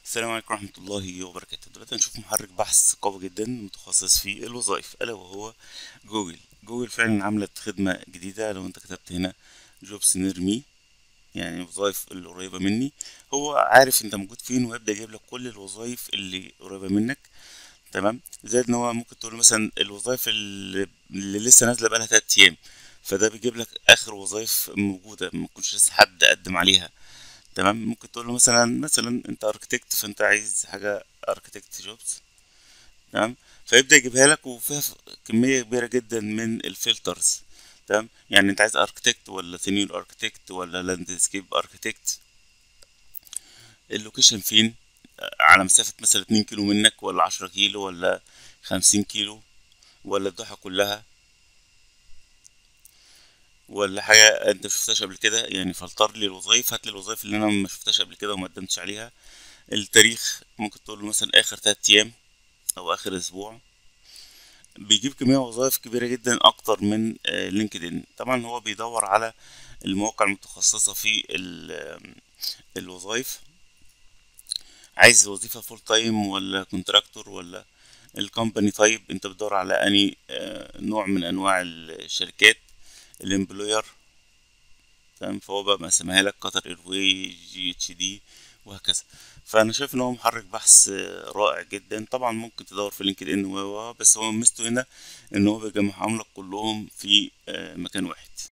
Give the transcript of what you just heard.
السلام عليكم ورحمة الله وبركاته دلوقتي هنشوف محرك بحث قوي جدا متخصص في الوظائف ألا وهو جوجل جوجل فعلا عملت خدمة جديدة لو انت كتبت هنا جوبس نير مي يعني الوظائف اللي قريبة مني هو عارف انت موجود فين ويبدأ يجيب لك كل الوظائف اللي قريبة منك تمام زائد ان هو ممكن تقول مثلا الوظائف اللي, اللي لسه نازلة بقالها تلات ايام فده بيجيب لك اخر وظائف موجودة ما يكونش لسه حد قدم عليها تمام ممكن تقول له مثلا مثلا انت اركتكت فانت عايز حاجه اركتكت جوبز تمام فيبدا يجيبها لك وفيها ف- كميه كبيره جدا من الفلترز تمام يعني انت عايز اركتكت ولا سينيور اركتكت ولا لاندسكيب اركتكت اللوكيشن فين آه، على مسافه مثلا 2 كيلو منك ولا 10 كيلو ولا 50 كيلو ولا الدوحه كلها ولا حاجه انت مشفتهاش قبل كده يعني فلتر لي الوظائف هات لي الوظائف اللي انا ما شفتهاش قبل كده وما قدمتش عليها التاريخ ممكن تقول له مثلا اخر تلات ايام او اخر اسبوع بيجيب كمية وظائف كبيرة جدا اكتر من آه، لينكد ان طبعا هو بيدور على المواقع المتخصصة في ال- آم، الوظائف عايز وظيفة فول تايم ولا كونتراكتور ولا الكومباني تايب انت بتدور على اني آه، نوع من انواع الشركات الامبلوير تمام فهو بقى مقسمها لك قطر ايرواي جي اتش دي وهكذا فانا شايف ان هو محرك بحث آه، رائع جدا طبعا ممكن تدور في لينكد ان و و- بس هو ميزته هنا ان هو بيجمعهم لك كلهم في آه، مكان واحد